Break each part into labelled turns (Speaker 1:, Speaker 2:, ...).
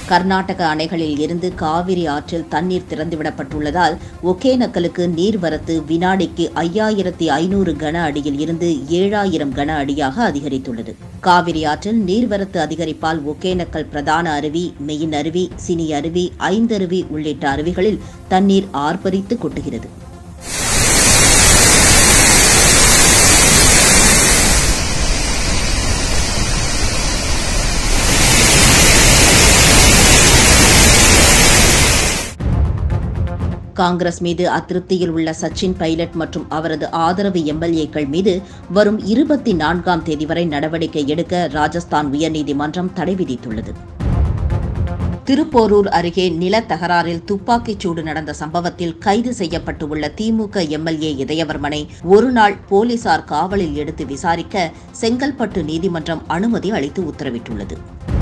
Speaker 1: கர்நாடக அணைகளில் இருந்து காவிரி ஆற்றில் தண்ணீர் திறந்துவிடப்பட்டுள்ளதால் ஒகேனக்கலுக்கு நீர்வரத்து வினாடிக்கு ஐயாயிரத்தி ஐநூறு கன அடியில் இருந்து ஏழாயிரம் கன அடியாக அதிகரித்துள்ளது காவிரி ஆற்றில் நீர்வரத்து அதிகரிப்பால் ஒகேனக்கல் பிரதான அருவி மெயின் அருவி சினி அருவி ஐந்தருவி உள்ளிட்ட அருவிகளில் தண்ணீர் ஆர்ப்பரித்து கொட்டுகிறது காங்கிரஸ் மீது அதிருப்தியில் உள்ள சச்சின் பைலட் மற்றும் அவரது ஆதரவு எம்எல்ஏக்கள் மீது வரும் இருபத்தி நான்காம் தேதி வரை நடவடிக்கை எடுக்க ராஜஸ்தான் உயர்நீதிமன்றம் தடை விதித்துள்ளது திருப்போரூர் அருகே நிலத்தகராறில் துப்பாக்கிச் சூடு நடந்த சம்பவத்தில் கைது செய்யப்பட்டுள்ள திமுக எம்எல்ஏ இதயவர்மனை ஒருநாள் போலீசார் காவலில் எடுத்து விசாரிக்க செங்கல்பட்டு நீதிமன்றம் அனுமதி அளித்து உத்தரவிட்டுள்ளது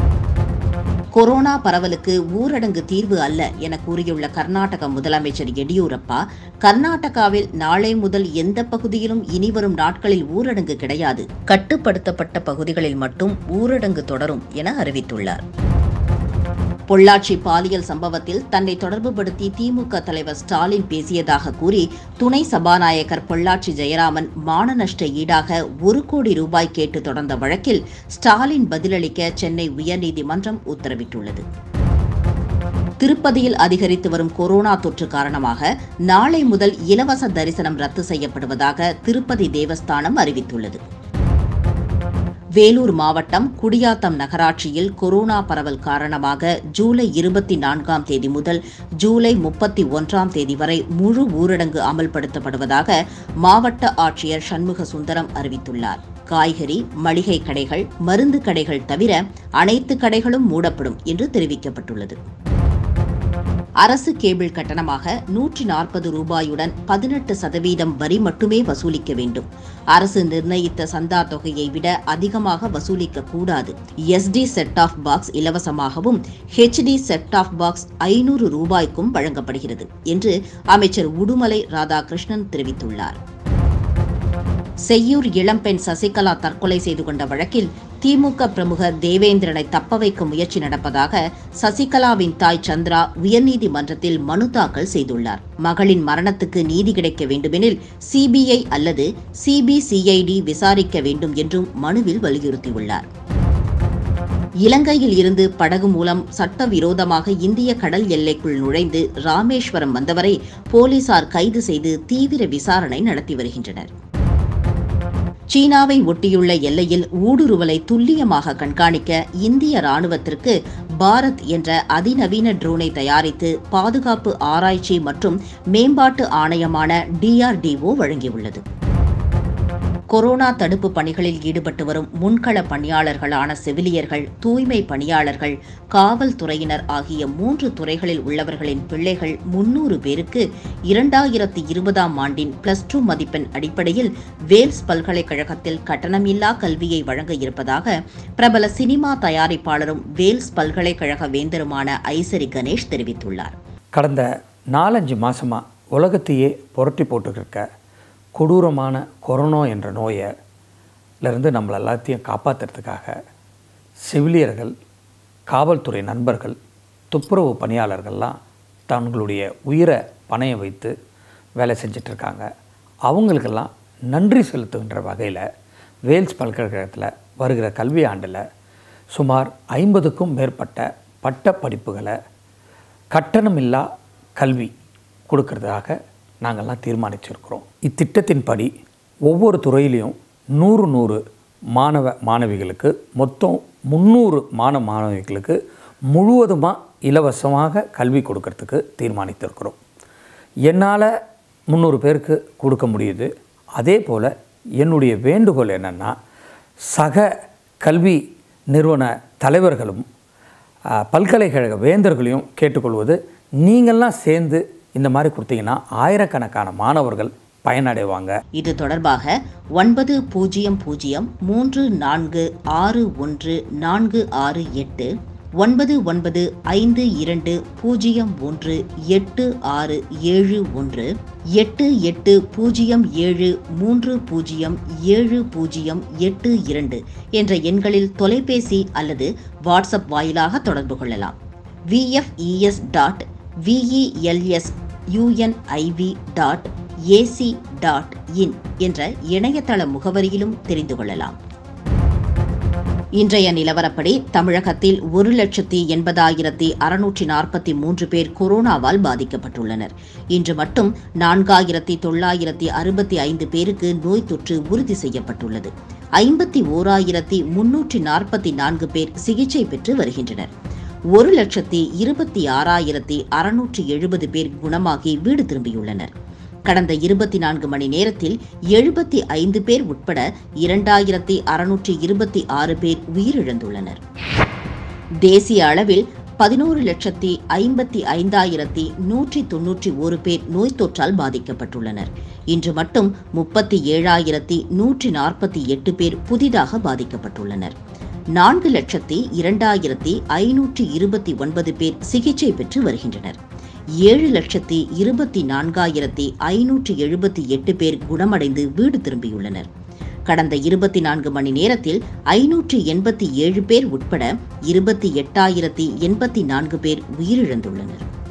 Speaker 1: கொரோனா பரவலுக்கு ஊரடங்கு தீர்வு அல்ல என கூறியுள்ள கர்நாடக முதலமைச்சர் எடியூரப்பா கர்நாடகாவில் நாளை முதல் எந்த பகுதியிலும் இனிவரும் நாட்களில் ஊரடங்கு கிடையாது கட்டுப்படுத்தப்பட்ட பகுதிகளில் மட்டும் ஊரடங்கு தொடரும் என அறிவித்துள்ளார் பொள்ளாச்சி பாலியல் சம்பவத்தில் தன்னை தொடர்புபடுத்தி திமுக தலைவர் ஸ்டாலின் பேசியதாக கூறி துணை சபாநாயகர் பொள்ளாச்சி ஜெயராமன் மான நஷ்ட ஈடாக ஒரு கோடி ரூபாய் கேட்டு தொடர்ந்த வழக்கில் ஸ்டாலின் பதிலளிக்க சென்னை உயர்நீதிமன்றம் உத்தரவிட்டுள்ளது திருப்பதியில் அதிகரித்து வரும் கொரோனா தொற்று காரணமாக நாளை முதல் இலவச தரிசனம் ரத்து செய்யப்படுவதாக திருப்பதி தேவஸ்தானம் அறிவித்துள்ளது வேலூர் மாவட்டம் குடியாத்தம் நகராட்சியில் கொரோனா பரவல் காரணமாக ஜூலை இருபத்தி நான்காம் தேதி முதல் ஜூலை முப்பத்தி ஒன்றாம் தேதி வரை முழு ஊரடங்கு அமல்படுத்தப்படுவதாக மாவட்ட ஆட்சியர் சண்முக சுந்தரம் அறிவித்துள்ளார் காய்கறி மளிகை கடைகள் மருந்து கடைகள் தவிர அனைத்து கடைகளும் மூடப்படும் என்று தெரிவிக்கப்பட்டுள்ளது அரசு கேபிள் கட்டணமாக நூற்றி நாற்பது ரூபாயுடன் பதினெட்டு சதவீதம் வரி மட்டுமே வசூலிக்க வேண்டும் அரசு நிர்ணயித்த சந்தா தொகையை விட அதிகமாக வசூலிக்க கூடாது எஸ்டி செட் ஆஃப் பாக்ஸ் இலவசமாகவும் ஹெச்டி செட் ஆஃப் பாக்ஸ் ஐநூறு ரூபாய்க்கும் வழங்கப்படுகிறது என்று அமைச்சர் உடுமலை ராதாகிருஷ்ணன் தெரிவித்துள்ளார் செய்யூர் இளம்பெண் சசிகலா தற்கொலை செய்து கொண்ட வழக்கில் திமுக பிரமுகர் தேவேந்திரனை தப்ப வைக்க முயற்சி நடப்பதாக சசிகலாவின் தாய் சந்திரா உயர்நீதிமன்றத்தில் மனு தாக்கல் செய்துள்ளார் மகளின் மரணத்துக்கு நீதி கிடைக்க வேண்டுமெனில் சிபிஐ அல்லது சிபிசிஐடி விசாரிக்க வேண்டும் என்றும் மனுவில் வலியுறுத்தியுள்ளார் இலங்கையில் இருந்து படகு மூலம் சட்டவிரோதமாக இந்திய கடல் எல்லைக்குள் நுழைந்து ராமேஸ்வரம் வந்தவரை போலீசார் கைது செய்து தீவிர விசாரணை நடத்தி வருகின்றனர் சீனாவை ஒட்டியுள்ள எல்லையில் ஊடுருவலை துல்லியமாக கண்காணிக்க இந்திய ராணுவத்திற்கு பாரத் என்ற அதிநவீன ட்ரோனை தயாரித்து பாதுகாப்பு ஆராய்ச்சி மற்றும் மேம்பாட்டு ஆணையமான டிஆர்டிஓ வழங்கியுள்ளது கொரோனா தடுப்பு பணிகளில் ஈடுபட்டு வரும் முன்கள பணியாளர்களான செவிலியர்கள் தூய்மை பணியாளர்கள் காவல்துறையினர் ஆகிய மூன்று துறைகளில் உள்ளவர்களின் பிள்ளைகள் முன்னூறு பேருக்கு இரண்டாயிரத்தி இருபதாம் ஆண்டின் பிளஸ் டூ மதிப்பெண் அடிப்படையில் வேல்ஸ் பல்கலைக்கழகத்தில் கட்டணமில்லா கல்வியை வழங்க இருப்பதாக பிரபல சினிமா தயாரிப்பாளரும் வேல்ஸ் பல்கலைக்கழக வேந்தருமான ஐசரி கணேஷ் தெரிவித்துள்ளார்
Speaker 2: கடந்த நாலஞ்சு மாதமாக உலகத்தையே புரட்டி போட்டுருக்க கொடூரமான கொரோனா என்ற நோயிலிருந்து நம்மளை எல்லாத்தையும் காப்பாற்றுறதுக்காக செவிலியர்கள் காவல்துறை நண்பர்கள் துப்புரவு பணியாளர்கள்லாம் தங்களுடைய உயிரை பணைய வைத்து வேலை செஞ்சிட்ருக்காங்க அவங்களுக்கெல்லாம் நன்றி செலுத்துகின்ற வகையில் வேல்ஸ் பல்கலைக்கழகத்தில் வருகிற கல்வி ஆண்டில் சுமார் ஐம்பதுக்கும் மேற்பட்ட பட்ட படிப்புகளை கட்டணமில்லா கல்வி கொடுக்கறதாக நாங்கள்லாம் தீர்மானிச்சிருக்கிறோம் இத்திட்டத்தின்படி ஒவ்வொரு துறையிலையும் நூறு நூறு மாணவ மாணவிகளுக்கு மொத்தம் முந்நூறு மாணவ மாணவிகளுக்கு முழுவதுமாக இலவசமாக கல்வி கொடுக்கறதுக்கு தீர்மானித்திருக்கிறோம் என்னால் முந்நூறு பேருக்கு கொடுக்க முடியுது அதே போல் என்னுடைய வேண்டுகோள் என்னென்னா சக கல்வி நிறுவன தலைவர்களும் அஹ், பல்கலைக்கழக வேந்தர்களையும் கேட்டுக்கொள்வது நீங்கள்லாம் சேர்ந்து இந்த மாதிரி கொடுத்தீங்கன்னா ஆயிரக்கணக்கான மாணவர்கள் பயனடைவாங்க
Speaker 1: இது தொடர்பாக ஒன்பது பூஜ்ஜியம் பூஜ்ஜியம் மூன்று நான்கு ஆறு ஒன்று நான்கு ஆறு எட்டு ஒன்பது ஒன்பது ஐந்து இரண்டு பூஜ்ஜியம் ஒன்று எட்டு ஆறு ஏழு ஒன்று எட்டு எட்டு பூஜ்ஜியம் ஏழு மூன்று பூஜ்ஜியம் ஏழு பூஜ்ஜியம் எட்டு இரண்டு என்ற எண்களில் தொலைபேசி அல்லது வாட்ஸ்அப் வாயிலாக தொடர்பு கொள்ளலாம் V F E S dot V E L S U N I V dot A C dot in என்ற இணையதள முகவரியிலும் தெரிந்து கொள்ளலாம் இன்றைய நிலவரப்படி தமிழகத்தில் ஒரு லட்சத்தி எண்பதாயிரத்தி அறுநூற்றி நாற்பத்தி மூன்று பேர் கொரோனாவால் பாதிக்கப்பட்டுள்ளனர் இன்று மட்டும் நான்காயிரத்தி தொள்ளாயிரத்தி அறுபத்தி ஐந்து பேருக்கு நோய் தொற்று உறுதி செய்யப்பட்டுள்ளது ஐம்பத்தி ஓராயிரத்தி முன்னூற்றி நாற்பத்தி நான்கு பேர் சிகிச்சை பெற்று வருகின்றனர் ஒரு லட்சத்தி இருபத்தி ஆறாயிரத்தி அறுநூற்றி எழுபது பேர் குணமாகி வீடு திரும்பியுள்ளனர் கடந்த இருபத்தி நான்கு மணி நேரத்தில் எழுபத்தி ஐந்து பேர் உட்பட இரண்டாயிரத்தி அறுநூற்றி இருபத்தி ஆறு பேர் உயிரிழந்துள்ளனர் தேசிய அளவில் பதினோரு லட்சத்தி ஐம்பத்தி ஐந்தாயிரத்தி நூற்றி தொன்னூற்றி ஒரு பேர் நோய் தொற்றால் பாதிக்கப்பட்டுள்ளனர் இன்று மட்டும் முப்பத்தி ஏழாயிரத்தி நூற்றி நாற்பத்தி எட்டு பேர் புதிதாக பாதிக்கப்பட்டுள்ளனர் நான்கு லட்சத்தி இரண்டாயிரத்தி ஐநூற்றி இருபத்தி ஒன்பது பேர் சிகிச்சை பெற்று வருகின்றனர் ஏழு லட்சத்தி இருபத்தி நான்காயிரத்தி ஐநூற்றி எழுபத்தி எட்டு பேர் குணமடைந்து வீடு திரும்பியுள்ளனர் கடந்த இருபத்தி நான்கு மணி நேரத்தில் ஐநூற்றி எண்பத்தி ஏழு பேர் உட்பட இருபத்தி எட்டாயிரத்தி எண்பத்தி நான்கு பேர் உயிரிழந்துள்ளனர்